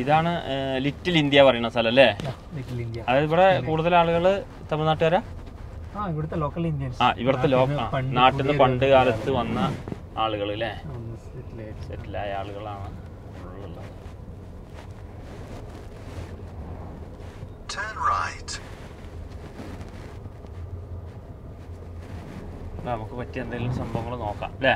ഇതാണ് little India പറയുന്ന സ്ഥലം അല്ലേ ലിറ്റിൽ ഇന്ത്യ അതായത് ഇവിടെ കൂടുതൽ ആളുകൾ തമിഴ്നാട്ടുകാരാ ആ ഇവിടുത്തെ ലോക്കൽ ഇന്ത്യൻസ് ആ ഇവിടുത്തെ ലോ ആ, നാട്ടിൽ നിന്ന് പണ്ട് കാലത്ത് വന്ന ആളുകൾ അല്ലേ സെറ്റിലായ ആളുകളാണ് ഉള്ളത്. Turn right. എന്നാ നമുക്ക് പറ്റിയ എന്തെങ്കിലും സംഭവങ്ങൾ നോക്കാം അല്ലേ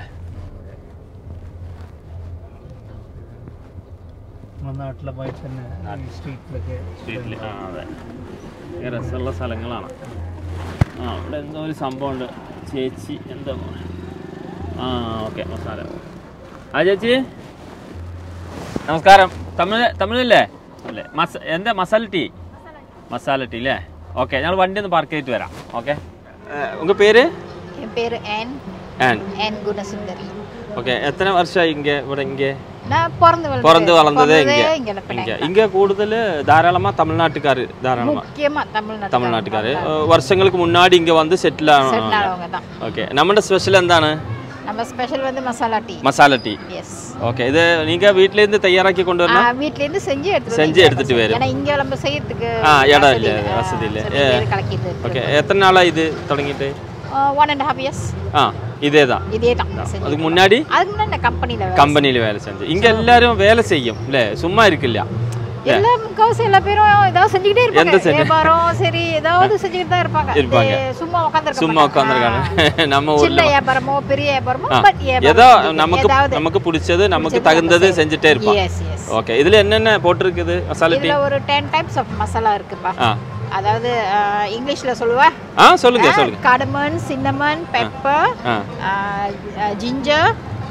നമ്മുടെ നാട്ടിലെ പോലെ തന്നെ സ്ട്രീറ്റിലൊക്കെ സ്ട്രീറ്റിൽ ആ അതെ ഈ രസമുള്ള സ്ഥലങ്ങളാണ് ആ ഇവിടെ എന്തോ ഒരു സംഭവമുണ്ട് ചേച്ചി എന്താ ആ ഓക്കെ മസാല ആ ചേച്ചി നമസ്കാരം തമിഴ് തമിഴല്ലേ അല്ലേ മസ എന്താ മസാല ടീ മസാല ടീ അല്ലേ ഓക്കെ ഞങ്ങൾ വണ്ടി ഒന്ന് പാർക്ക് ചെയ്തിട്ട് വരാം ഓക്കെ ഉങ്ക പേര് என் பேரு ஆன் ആൻ ஆன் குணசுந்தரி ഓക്കെ എത്ര വർഷമായി ഇങ്ങ ഇവിടെ ഇங்கே நான் பிறந்து வளர்ந்தது பிறந்து வளர்ந்ததே இங்கே இங்க இங்கே இங்கே കൂടുതൽ ധാരാളமாக തമിഴ്നാട്ടുകാർ ധാരാളமாக முக்கியமா தமிழ்நாட்டு തമിഴ്നാട്ടുകാർ വർഷങ്ങൾക്ക് മുന്നാടി ഇങ്ങ വന്ന് സെറ്റിൽ ആണ് செட்டில் ஆனவங்க தான் ഓക്കെ നമ്മുടെ സ്പെഷ്യൽ എന്താണ് நம்ம ஸ்பெஷல் வந்து masala tea masala tea yes okay ഇത് நீங்க வீட்டிலேருந்து തയ്യാറാക്കി കൊണ്ടുവരണം வீட்ல இருந்து செஞ்சு எடுத்துட்டு செஞ்சு வந்து எடுத்துட்டு வரும். ஏன்னா இங்க நம்ம செய்யறதுக்கு ஆ, இடம் வசதி இல்ல, ஆ, வசதி இல்ல. சில ஏ. பேர் கலக்கிட்டு ഓക്കെ എത്ര നാളായി ഇത് തുടങ്ങിയിട്ട് ஒன் அண்ட் ஹாஃப் இயர்ஸ் ആ இதே தான் இதே தான் செஞ்சு அதுக்கு முன்னாடி அதுக்கு முன்னாடி நான் கம்பெனில கம்பெனியில் வேலை செஞ்சு இங்கே எல்லாரும் வேலை செய்யும் இல்லை சும்மா இருக்கில்ல எல்லா முக்காவாசி எல்லா பேரும் ஏதாவது செஞ்சுக்கிட்டே எந்த இருப்பாங்க செஞ்சு? வியாபாரம் சரி ஏதாவது செஞ்சுக்கிட்டு தான் இருப்பாங்க இருப்பாங்க. இது சும்மா உட்காந்துருக்க சும்மா உட்காந்துருக்காங்க நம்ம சின்ன ஊரில் வியாபாரமோ பெரிய வியாபாரமோ ஆ, பட் ஏதோ நமக்கு நமக்கு பிடிச்சது நமக்கு பிடிச்சது தகுந்தது நம்ம செஞ்சுட்டே இருப்போம் எஸ் எஸ் ஓகே இதில் என்னென்ன போட்டிருக்குது மசாலா டீ இதுல ஒரு டென் டைப்ஸ் ஆஃப் மசாலா இருக்குப்பா ஆ அதாவது அஹ், இங்கிலீஷ்ல சொல்லுவா ஆ சொல்லுங்க சொல்லுங்க காடமன் சின்னமன் பெப்பர் ஆ ஜிஞ்சர்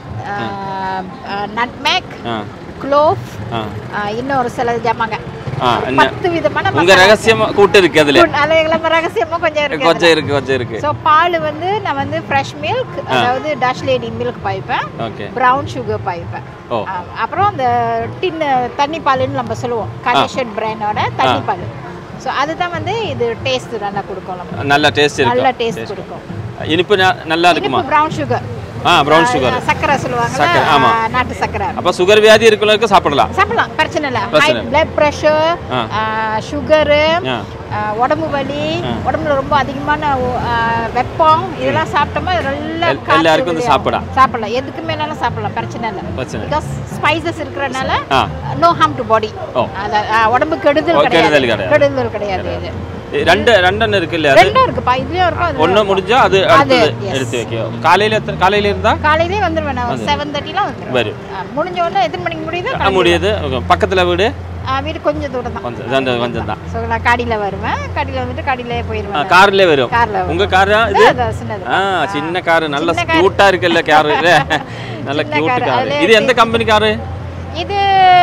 நட்மேக் ஆ க்ளோவ் ஆ இன்னொரு சில ஜாமாங்க ஆ என்ன பத்து விதமான உங்க மசாலா ரகசியம் கூட்டு இருக்கு அதுல அது எல்லாம் ரகசியமா கொஞ்சம் இருக்கு கொஞ்சம் இருக்கு கொஞ்சம் இருக்கு ஸோ பால் வந்து நான் வந்து ஃப்ரெஷ் மில்க் அதாவது டஷ் லேடி மில்க் பாய்ப்பேன் ஓகே ப்ரௌன் சுகர் பாய்ப்பேன் ஓ ஆ, அப்புறம் அந்த டின்னு தண்ணி பாலுன்னு நம்ம சொல்லுவோம் கண்டிஷன் பிராண்டோட தண்ணி பால் ஸோ அதுதான் வந்து இது டேஸ்ட் நல்லா கொடுக்கும் நமக்கு நல்ல டேஸ்ட் நல்ல இருக்கு டேஸ்ட் கொடுக்கும் இனிப்பு ந- நல்லா இருக்குமா இனிப்பு ப்ரௌன் சுகர் ஆ ப்ரௌன் சுகர் சக்கரை சொல்லுவாங்கல்ல சக்கரை, ஆமா. ஆ, நாட்டு சக்கரை அப்ப சுகர் வியாதி இருக்கிறவங்களுக்கு சாப்பிடலாம் சாப்பிடலாம் பிரச்சனை இல்லை ஹை பிரச்சனை இல்ல. பிளட் ப்ரெஷர் ஆ. சுகரு ஆ உடம்பு வலி ஆ. உடம்புல ரொம்ப அதிகமான ஆ, வெப்பம் இதெல்லாம் சாப்பிட்டோமா நல்லா எல்- காத்து எல்லாருக்கும் வந்து வெளியாகும். சாப்பிடலாம். சாப்பிடலாம் எதுக்கு மேலாலும் சாப்பிடலாம் பிரச்சனை இல்லை பிரச்சனை இல்ல. பிகாஸ் ஸ்பைசஸ் இருக்கிறனால ஆ நோ ஹார்ம் டு பாடி ஓ. உடம்பு கெடுதல் ஓ, கெடுதல் கிடையாது கிடையாது. கெடுதல் கிடையாது இது ரெண்டு ரெண்டெண்ணம் இருக்குல்ல அது ரெண்டும் இருக்குப்பா இதுலயும் இருக்கும் அதுலயும் ஒண்ணு இருக்கும். முடிஞ்சா அது அது, அடுத்தது yes. எடுத்து வைக்கும் காலையில எத்தனை காலையில இருந்தா காலையிலே வந்துருவேன் நான் செவன் தேர்ட்டிலாம் வந்துருவேன் வரும் ஆ, முடிஞ்ச உடனே எத்தனை மணிக்கு முடியுதோ ஆ, கிளம்பிடுவேன். முடியுது ஓகே. பக்கத்துல வீடு ஆ, வீடு கொஞ்சம் தூரம் தான் கொஞ்சம் கொஞ்சம் கொஞ்சம் தான் ஸோ நான் காடியில் வருவேன் காடியில் வந்துட்டு காடியிலே போயிடுவேன் கார்ல வரும் கார்ல வரும். உங்க காரா இது இது அது சின்னது ஆ சின்ன காரு நல்ல சின்ன car. கியூட்டா இருக்குல்ல காரு நல்ல சின்ன கியூட் car. காரு அதுல இது எந்த கம்பெனி காரு இது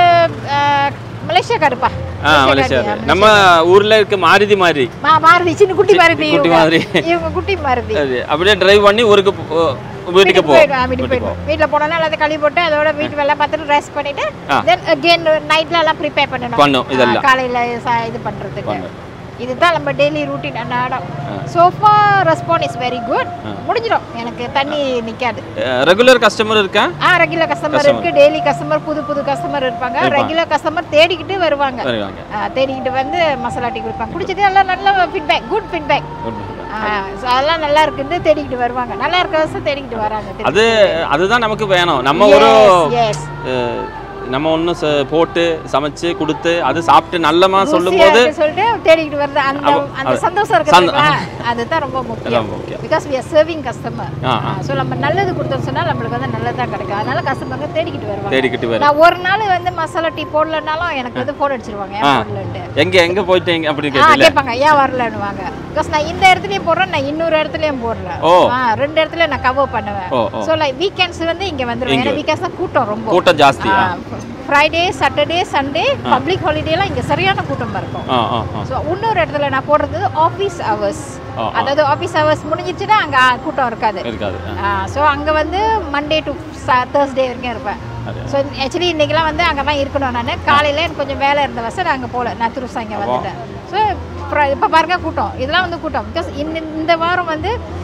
ஆ, மலேசியா காருப்பா ஆ மலேசியா நம்ம ஊர்ல இருக்க மாருதி மாதிரி மா மாருதி சின்ன குட்டி மாருதி குட்டி இவங்க. மாதிரி. இவங்க குட்டி மாருதி அது அப்படியே டிரைவ் பண்ணி ஊருக்கு போ- வீட்டுக்கு போ போயிடுவேன் வீட்டுக்கு போயிடுவேன் வீட்டில் போனோன்னா எல்லாத்தையும் கழுவி போட்டு அதோட வீட்டு வேலை பார்த்துட்டு ரெஸ்ட் பண்ணிட்டு ஆ. தென் அகெயின் நைட்ல எல்லாம் ப்ரிப்பேர் பண்ணணும் பண்ணும் இதெல்லாம். ஆ, காலையில சா- இது பண்றதுக்கு பண்ணும். இதுதான் நம்ம டெய்லி ரூட்டீன் அன்னாடம் so far respond is very good முடிஞ்சிடும் எனக்கு தண்ணி நிக்காது ரெகுலர் கஸ்டமர் இருக்கா ஆ ரெகுலர் கஸ்டமர் இருக்கு டெய்லி கஸ்டமர் புது புது கஸ்டமர் இருப்பாங்க ரெகுலர் கஸ்டமர் தேடிக்கிட்டு வருவாங்க வருவாங்க ஆ, தேடிக்கிட்டு வந்து மசாலா டீ கொடுப்பாங்க குடிச்சிட்டு எல்லாம் நல்ல ஃபீட்பேக் குட் ஃபீட்பேக் அதெல்லாம் நல்லா இருக்குன்னு தேடிக்கிட்டு வருவாங்க நல்லா இருக்க வருஷம் தேடிக்கிட்டு வராங்க திருப்பி. அது அதுதான் நமக்கு வேணும் நம்ம ஒரு Yes, yes. அஹ், நம்ம ஒன்று போட்டு சமைச்சு கொடுத்து அது சாப்பிட்டு நல்லமா சொல்லும் ருசியா போது இருக்கு சொல்லிட்டு தேடிக்கிட்டு வருது அந்த அப்ப- அந்த அது- சந்தோஷம் இருக்கு சந்தோ- தெரியுங்களா? அதுதான் ரொம்ப முக்கியம் ரொம்ப முக்கியம். Because we are serving customer ஆ, ஆ. ஸோ நம்ம நல்லது கொடுத்தோம் சொன்னா நம்மளுக்கு வந்து நல்லதா கிடைக்கும் அதனால கஸ்டமருங்க தேடிக்கிட்டு வருவாங்க தேடிக்கிட்டு வரும் நான் ஒரு நாள் வந்து மசாலா டீ போடலனாலும் எனக்கு வந்து போன் அடிச்சிருவாங்க ஆ. ஏன் போடலன்ட்டு எங்க எங்க போயிட்டீங்க அப்படி ஆ கேட்டீங்களா கேட்பாங்க ஏன் வரலன்னுவாங்க பிகாஸ் நான் இந்த இடத்துலயும் போடுறேன் நான் இன்னொரு இடத்துலயும் போடுறேன் ஓ. ஆ, ரெண்டு இடத்துல நான் கவர் பண்ணுவேன் ஓ ஓ ஸோ லைக் வீக்கெண்ட்ஸ் வந்து இங்க வந்துருவேன் இங்க ஏன்னா வீக்கெண்ட்ஸ் தான் கூட்டம் ரொம்ப கூட்டம் ஜாஸ்தி ஆ ஃப்ரைடே சாட்டர்டே சண்டே பப்ளிக் ஹாலிடேலாம் இங்க சரியான கூட்டமா இருக்கும் ஆ ஆ ஆ ஸோ இன்னொரு இடத்துல நான் போடுறது ஆஃபீஸ் ஹவர்ஸ் ஆ, ஆ. அதாவது ஆஃபீஸ் ஹவர்ஸ் முடிஞ்சிச்சுன்னா அங்க கூட்டம் இருக்காது இருக்காது ஆ. ஸோ அங்க வந்து மண்டே டு தேர்ஸ்டே வரைக்கும் இருப்பேன் அது. ஸோ ஆக்சுவலி இன்னைக்கெல்லாம் வந்து அங்கே தான் இருக்கணும் நான் காலையில் எனக்கு கொஞ்சம் வேலை இருந்த வசதி நான் அங்கே போகல நான் திருசா இங்கே வந்துட்டேன் ஸோ இப்போ பாருங்க கூட்டம் இதெல்லாம் வந்து கூட்டம் பிகாஸ் இந்த இந்த வாரம் வந்து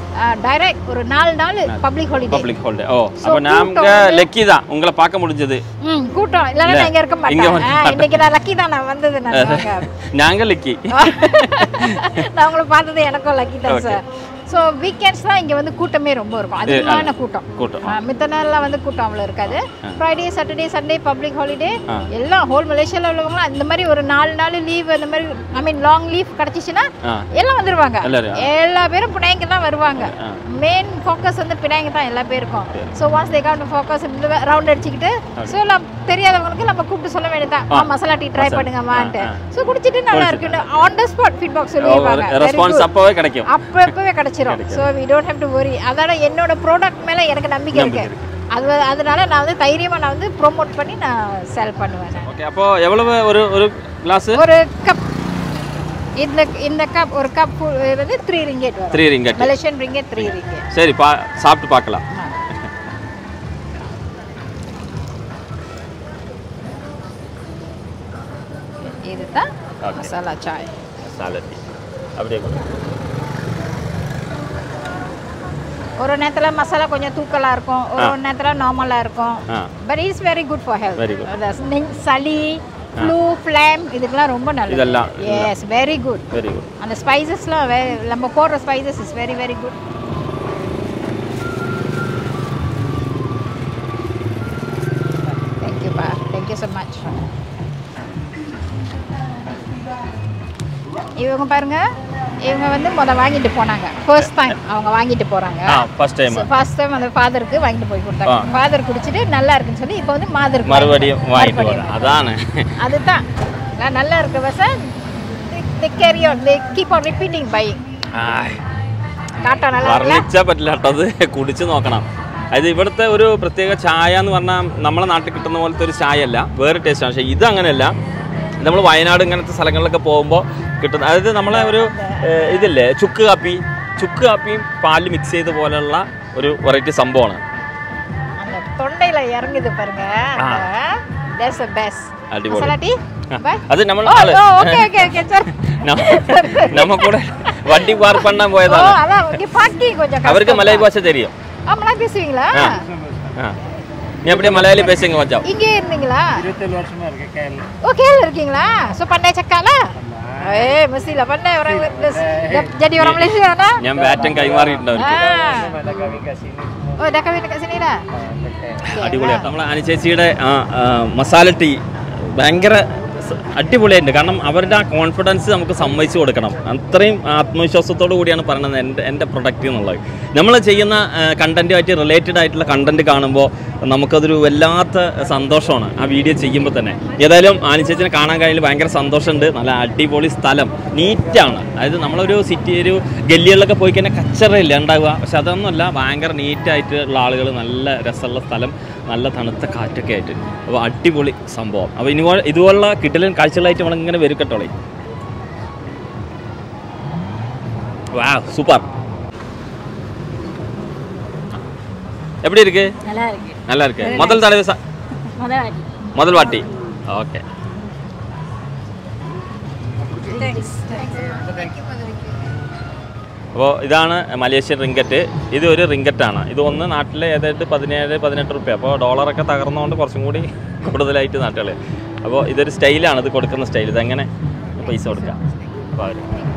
டைரக்ட் ஒரு நாலு நாள் பப்ளிக் ஹாலிடே பப்ளிக் ஹாலிடே ஓ So, அப்போ நாங்க கூட்டம் லக்கி தான் உங்களை பார்க்க முடிஞ்சது ம் கூட்டம் இல்லைன்னா நான் இங்கே இருக்க இங்க மாட்டேன் வந்து ஆ, இன்னைக்கு நான் லக்கி தான் நான் வந்தது நான் வாங்க. நாங்க லக்கி நான் உங்களை பார்த்தது எனக்கும் லக்கி தான் சார் ஸோ வீக்கெண்ட்ஸ் தான் இங்கே வந்து கூட்டமே ரொம்ப இருக்கும் அதிகமான கூட்டம் கூட்டம் ஆ, மித்த நாள்லாம் வந்து கூட்டம் அவ்வளோ இருக்காது Friday Saturday Sunday public holiday ஆ. எல்லாம் ஹோல் மலேசியாவில் உள்ளவங்களாம் இந்த மாதிரி ஒரு நாலு நாள் லீவ் அந்த மாதிரி ஐ மீன் லாங் லீவ் கிடச்சிச்சின்னா ஆ எல்லாம் வந்துருவாங்க எல்லாரும் எல்லா பேரும் பினாய்க்கு தான் வருவாங்க ஆ. மெயின் ஃபோக்கஸ் வந்து பினாய்க்கு தான் எல்லா பேருக்கும் so once they got focus round அடிச்சுக்கிட்டு ஸோ எல்லாம் தெரியாதவங்களுக்கு நம்ம கூப்பிட்டு சொல்ல வேண்டியதான் ஆ. மசாலா டீ ட்ரை பண்ணுங்கம்மான்ட்டு ஆ, ஸோ குடிச்சிட்டு நல்லா இருக்குன்னு ஆன் த ஸ்பாட் ஃபீட்பேக் சொல்லிடுவாங்க Very ரெஸ்பான்ஸ் good. அப்பவே கிடைக்கும் அப்போ எப்பவே கிடைச்சிரும் so we don't have to worry அதோட என்னோட ப்ராடக்ட் மேலே எனக்கு நம்பிக்கை இருக்கு அது அதனால நான் வந்து தைரியமாக நான் வந்து ப்ரோமோட் பண்ணி நான் செல் பண்ணுவேன் நான். ஓகே அப்போ எவ்வளவு ஒரு ஒரு கிளாஸ் ஒரு கப் இந்த இந்த கப் ஒரு கப் வந்து த்ரீ ரிங்கெட் வரும் three ringgit Malaysian ringgit three ringgit சரி பா சாப்பிட்டு பார்க்கலாம் இதுதான் Okay. மசாலா சாய் சாலட் அப்படியே கொடு. ஒரு நேரத்தில் மசாலா கொஞ்சம் தூக்கலாக இருக்கும் ஒரு நேரத்தில் நார்மலாக இருக்கும் ஆ but it's very good for health Very good. சளி ஃப்ளூ ஃப்ளேம் இதுக்கெல்லாம் ரொம்ப நல்லது இதெல்லாம், yes very good very good அந்த ஸ்பைசஸ்லாம் வே நம்ம போடுற spices is very very good தேங்க்யூப்பா தேங்க்யூ ஸோ மச் இவங்க பாருங்க இவங்க வந்து முத வாங்கிட்டு போனாங்க ஃபர்ஸ்ட் டைம் அவங்க வாங்கிட்டு போறாங்க ஆ ஃபர்ஸ்ட் டைம் ஃபர்ஸ்ட் டைம் அந்த ஃபாதருக்கு வாங்கிட்டு போய் கொடுத்தாங்க ஆ. ஃபாதர் குடிச்சிட்டு நல்லா இருக்குன்னு சொல்லி இப்போ வந்து மாதருக்கு மறுபடியும் வாங்கிட்டு வரேன் அதானே அதுதான் நான் நல்லா இருக்க வச the carry on the keep on repeating buying കാട്ടോ നല്ല വർണ്ണിച്ചാൽ പറ്റില്ല കേട്ടോ അത് കുടിച്ച് നോക്കണം അത് ഇവിടുത്തെ ഒരു പ്രത്യേക ചായ എന്ന് പറഞ്ഞാൽ നമ്മളെ നാട്ടിൽ കിട്ടുന്ന പോലത്തെ ഒരു ചായ അല്ല വേറെ ടേസ്റ്റാണ് പക്ഷേ ഇത് അങ്ങനെയല്ല നമ്മൾ വയനാട് ഇങ്ങനത്തെ സ്ഥലങ്ങളിലൊക്കെ പോകുമ്പോൾ കിട്ടുന്ന അതായത് നമ്മളെ ഒരു ഏഹ്, ഇതില്ലേ ചുക്ക് കാപ്പി ചുക്ക് കാപ്പിയും പാലിൽ മിക്സ് ചെയ്ത പോലെയുള്ള ഒരു വെറൈറ്റി സംഭവമാണ് அந்த தொண்டையில இறங்குது பாருங்க தட்ஸ் தி பெஸ்ட் അടിപൊളി மசாலா டீ ആ, பை അത് നമ്മൾ ஓ ആള് ஓகே ஓகே ஓகே சார் നമ്മ- നമ്മ കൂടെ വണ്ടി പാർക്ക് பண்ணാൻ ஓ പോയതാണ് அதான் இங்க பாட்டி கொஞ்சம் അവർക്ക് கஷ்டம் മലയാളി ഭാഷ தெரியும் ஆ மலாய் பேசுவீங்களா ആ ആ நீ அப்படியே மலையாளி பேசுங்க வச்சா இங்கே இருந்தீங்களா இருபத்தேழு வருஷமா இருக்கு கேரளா ஓ கேரளா இருக்கீங்களா so pandai cakap lah Eh, mestilah pandai orang Malaysia. Jadi orang Malaysia lah. ഞാൻ ബാറ്റം കൈമാറിയിട്ടുണ്ട് അവർക്ക് Ah. ada kami kat sini semua Oh, dah kahwin dekat sini dah. ah, dekat അടിപൊളിയാണ് നമ്മളെ അനുചേച്ചിയുടെ ആ, ആ, മസാല ടീ ഭയങ്കര സ- അടിപൊളിയായിട്ടുണ്ട് കാരണം അവരുടെ ആ കോൺഫിഡൻസ് നമുക്ക് സമ്മതിച്ചു കൊടുക്കണം അത്രയും ആത്മവിശ്വാസത്തോടു കൂടിയാണ് പറയുന്നത് എൻ്റെ എൻ്റെ പ്രൊഡക്റ്റ് എന്നുള്ളത് നമ്മൾ ചെയ്യുന്ന കണ്ടൻറ്റുമായിട്ട് റിലേറ്റഡ് ആയിട്ടുള്ള കണ്ടൻറ്റ് കാണുമ്പോൾ നമുക്കതൊരു വല്ലാത്ത സന്തോഷമാണ് ആ വീഡിയോ ചെയ്യുമ്പോൾ തന്നെ ഏതായാലും ആനിച്ചേച്ചിനെ കാണാൻ കഴിഞ്ഞാൽ ഭയങ്കര സന്തോഷമുണ്ട് നല്ല അടിപൊളി സ്ഥലം നീറ്റാണ് അതായത് നമ്മളൊരു സിറ്റി ഒരു ഗല്ലികളിലൊക്കെ പോയി കഴിഞ്ഞാൽ കച്ചറയില്ല ഉണ്ടാവുക പക്ഷെ അതൊന്നുമല്ല ഭയങ്കര നീറ്റായിട്ടുള്ള ആളുകൾ നല്ല രസമുള്ള സ്ഥലം നല്ല തണുത്ത കാറ്റൊക്കെ ആയിട്ട് അപ്പോൾ അടിപൊളി സംഭവം അപ്പോൾ ഇനി ഇതുപോലുള്ള കിട്ടലും കാഴ്ചകളായിട്ട് നമ്മളിങ്ങനെ വരും കേട്ടോളേ വാ സൂപ്പർ எப்படி இருக்கு நல்லா இருக்கு நல்லா இருக்கு முதல் தடவை சா- முதல் முதல் வாட்டி ஓகே അപ്പോൾ ഇതാണ് മലേഷ്യൻ റിങ്കറ്റ് ഇത് ഒരു റിങ്കറ്റാണ് ഇത് ഒന്ന് നാട്ടിലെ ഏതായിട്ട് പതിനേഴ് പതിനെട്ട് റുപ്യ അപ്പോൾ ഡോളറൊക്കെ തകർന്നുകൊണ്ട് കുറച്ചും കൂടി കൂടുതലായിട്ട് നാട്ടുകൾ അപ്പോൾ ഇതൊരു സ്റ്റൈലാണ് ഇത് കൊടുക്കുന്ന സ്റ്റൈൽ ഇതെങ്ങനെ പൈസ കൊടുക്കാം അപ്പോൾ അവർ